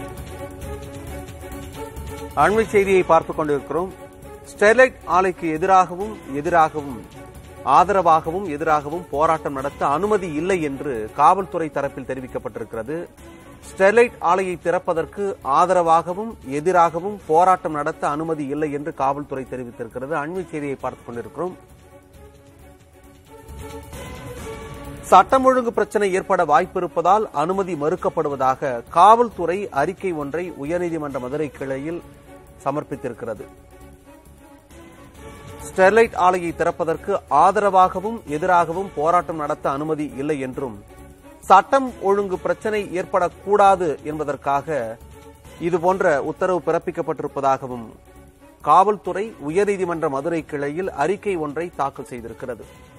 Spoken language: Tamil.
அண்மை செய்தியை பார்த்துக் கொண்டிருக்கிறோம் ஸ்டெர்லைட் ஆலைக்கு எதிராகவும் எதிராகவும் ஆதரவாகவும் எதிராகவும் போராட்டம் நடத்த அனுமதி இல்லை என்று காவல்துறை தரப்பில் தெரிவிக்கப்பட்டிருக்கிறது ஸ்டெர்லைட் ஆலையை திறப்பதற்கு ஆதரவாகவும் எதிராகவும் போராட்டம் நடத்த அனுமதி இல்லை என்று காவல்துறை தெரிவித்திருக்கிறது அண்மை செய்தியை பார்த்துக் கொண்டிருக்கிறோம் சட்டம் ஒழுங்கு பிரச்சனை ஏற்பட வாய்ப்பிருப்பதால் அனுமதி மறுக்கப்படுவதாக காவல்துறை அறிக்கை ஒன்றை உயர்நீதிமன்ற மதுரை கிளையில் சமர்ப்பித்திருக்கிறது ஸ்டெர்லைட் ஆலையை திறப்பதற்கு ஆதரவாகவும் எதிராகவும் போராட்டம் நடத்த அனுமதி இல்லை என்றும் சட்டம் ஒழுங்கு பிரச்சனை ஏற்படக்கூடாது என்பதற்காக இதுபோன்ற உத்தரவு பிறப்பிக்கப்பட்டிருப்பதாகவும் காவல்துறை உயர்நீதிமன்ற மதுரை கிளையில் அறிக்கை ஒன்றை தாக்கல் செய்திருக்கிறது